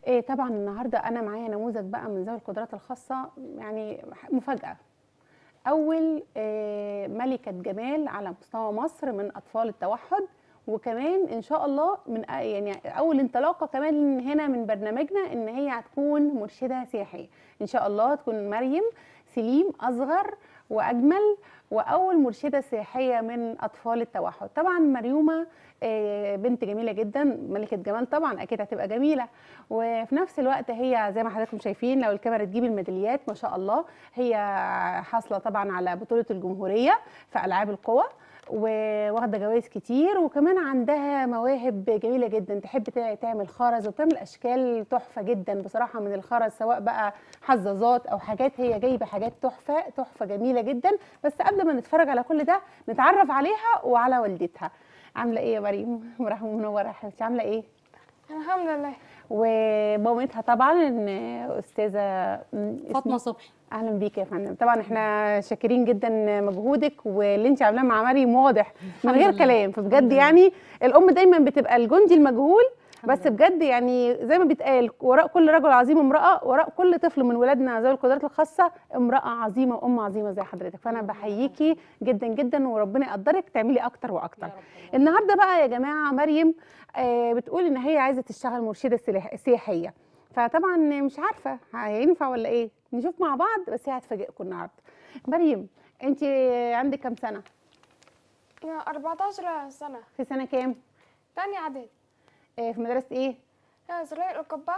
إيه طبعا النهارده انا معايا نموذج بقى من ذوي القدرات الخاصه يعني مفاجاه اول آه، ملكه جمال على مستوى مصر من اطفال التوحد وكمان ان شاء الله من أ- يعني اول انطلاقه كمان هنا من برنامجنا ان هي هتكون مرشده سياحيه ان شاء الله تكون مريم سليم اصغر واجمل واول مرشده سياحيه من اطفال التوحد طبعا مريومه آه، بنت جميله جدا ملكه جمال طبعا اكيد هتبقى جميله وفي نفس الوقت هي زي ما حضراتكم شايفين لو الكاميرا تجيب الميداليات ما شاء الله هي حاصله طبعا على بطوله الجمهوريه في العاب القوى وواخده جوائز كتير وكمان عندها مواهب جميله جدا تحب تع- تعمل خرز وبتعمل اشكال تحفه جدا بصراحه من الخرز سواء بقى حظاظات او حاجات هي جايبه حاجات تحفه تحفه جميله جدا بس قبل ما نتفرج على كل ده نتعرف عليها وعلى والدتها عامله ايه يا مريم مرحبا منوره يا حبيبتي عامله ايه الحمد لله ومامتها طبعا ان استاذه م، فاطمه صبحي اهلا بيك يا فندم طبعا احنا شاكرين جدا مجهودك واللي انت عاملاه مع مريم واضح من الحمد غير لله. كلام فبجد الحمد لله. يعني الام دايما بتبقى الجندي المجهول الحمد بس لله. بجد يعني زي ما بيتقال وراء كل رجل عظيم امراه وراء كل طفل من ولادنا ذوي القدرات الخاصه امراه عظيمه وام عظيمه زي حضرتك فانا بحييكي جدا جدا وربنا يقدرك تعملي اكتر واكتر يا رب الله. النهارده بقى يا جماعه مريم آه، بتقول ان هي عايزه تشتغل مرشده سلاح- سياحيه فطبعا مش عارفه هينفع ولا ايه نشوف مع بعض بس هي هتفاجئكم النهارده مريم انت عندك كام سنه أنا 14 سنة في سنه كام تاني إعدادي آه، في مدرسه ايه أنا زريق القبة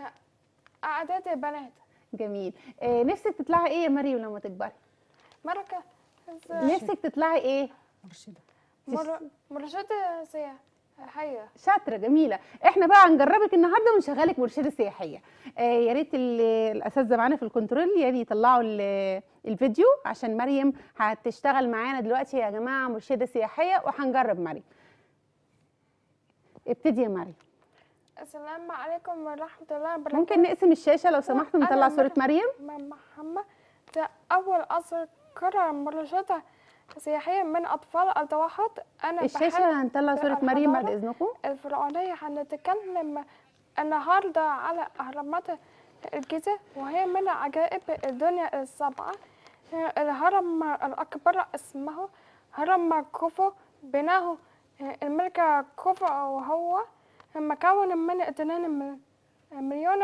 إعدادي بنات جميل آه، نفسك تطلعي ايه يا مريم لما تكبري مركز نفسك تطلعي ايه مرشده مر- مرشدة سياحية شاطره جميله احنا بقى هنجربك النهارده ونشغلك مرشده سياحيه آه يا ريت ال- الاساتذه معانا في الكنترول يعني يطلعوا ال- الفيديو عشان مريم هتشتغل معانا دلوقتي يا جماعه مرشده سياحيه وهنجرب مريم ابتدي يا مريم السلام عليكم ورحمة الله وبركاته ممكن نقسم الشاشه لو سمحتوا أنا نطلع صوره مريم مريم محمد ده أول أذكر مرشدة سياحية من أطفال التوحد أنا بحب الشاشه هنطلع صوره مريم بعد الحضارة. اذنكم الفرعونية هنتكلم النهاردة على أهرامات الجيزة وهي من عجائب الدنيا السبعة الهرم الأكبر اسمه هرم خوفو بناه الملك خوفو وهو مكون من اثنين مل- مليون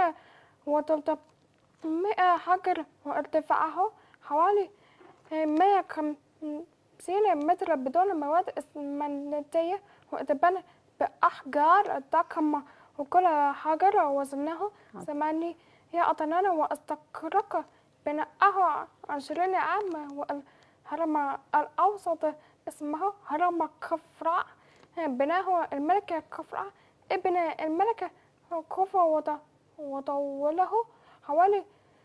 وتلتمائة حجر وارتفاعه حوالي مية وخمسين متر بدون مواد إسمنتية واتبنى بأحجار ضخمة وكل حجر وزنه ثمانية أطنان واستغرق بناءه عشرين عام والهرم الأوسط اسمه هرم كفراء بناه الملك كفراء ابن الملك كوفا وط- وطوله حوالي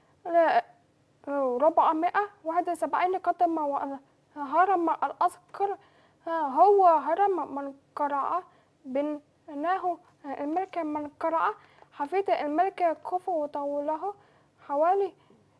ربعمائة واحد وسبعين قدم والهرم الأذكر هو هرم منقرع بناه الملك منقرع حفيد الملك كوفو وطوله حوالي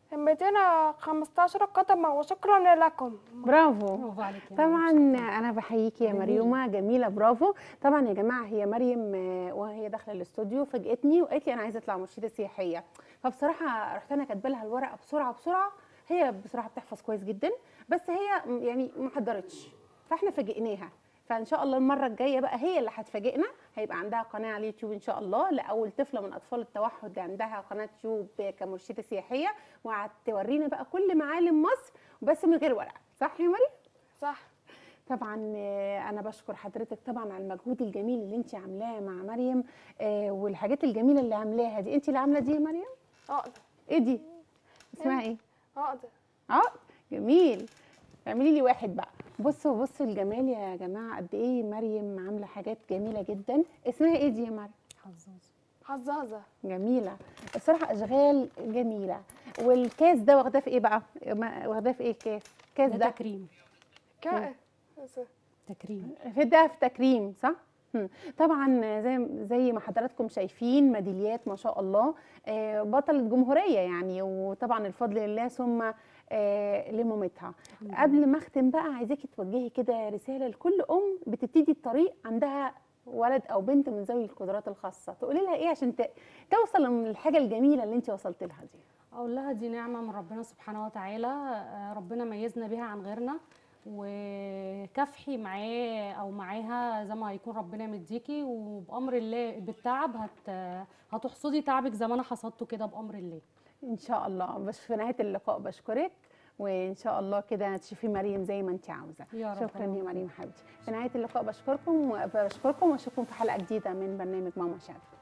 215 قدم وشكرا لكم برافو برافو عليك يا طبعا مريم. انا بحييكي يا جميلة. مريومه جميله برافو طبعا يا جماعه هي مريم آه، وهي داخله الاستوديو فاجئتني وقالت لي انا عايزه اطلع مرشده سياحيه فبصراحه رحت انا كاتبه لها الورقه بسرعه بسرعه هي بصراحه بتحفظ كويس جدا بس هي م- يعني ما حضرتش فاحنا فاجئناها فان شاء الله المره الجايه بقى هي اللي هتفاجئنا هيبقى عندها قناه على اليوتيوب ان شاء الله لاول طفله من اطفال التوحد عندها قناه يوتيوب كمرشده سياحيه وهتورينا بقى كل معالم مصر بس من غير ورقه صح يا مريم صح طبعا آه، انا بشكر حضرتك طبعا على المجهود الجميل اللي انت عاملاه مع مريم آه، والحاجات الجميله اللي عاملاها دي انت اللي عامله دي يا مريم أقدر ايه دي اسمها ايه أقدر اه جميل اعملي لي واحد بقى بصوا بصوا الجمال يا جماعه قد ايه مريم عامله حاجات جميله جدا اسمها ايه دي يا مريم حظاظ حظاظة جميله الصراحه اشغال جميله والكاس ده واخداه في ايه بقى ما- واخداه في ايه الكاس كاس ده ده تكريم كائن تكريم في ده في تكريم صح؟ مم. طبعا زي زي ما حضراتكم شايفين ميداليات ما شاء الله آه، بطلة جمهورية يعني وطبعا الفضل لله ثم آه، لمامتها قبل ما اختم بقى عايزاكي توجهي كده رسالة لكل أم بتبتدي الطريق عندها ولد او بنت من ذوي القدرات الخاصه تقولي لها ايه عشان ت- توصل للحاجه الجميله اللي انت وصلت لها دي اقول لها دي نعمه من ربنا سبحانه وتعالى آه، ربنا ميزنا بيها عن غيرنا وكافحي معاه او معاها زي ما هيكون ربنا مديكي وبامر الله بالتعب هت هتحصدي تعبك زي ما انا حصدته كده بامر الله ان شاء الله بس في نهايه اللقاء بشكرك وان شاء الله كده تشوفي مريم زي ما انت عاوزه يا رب شكرا يا مريم حبيبتي في نهايه اللقاء بشكركم وبشكركم واشوفكم في حلقه جديده من برنامج ماما شاد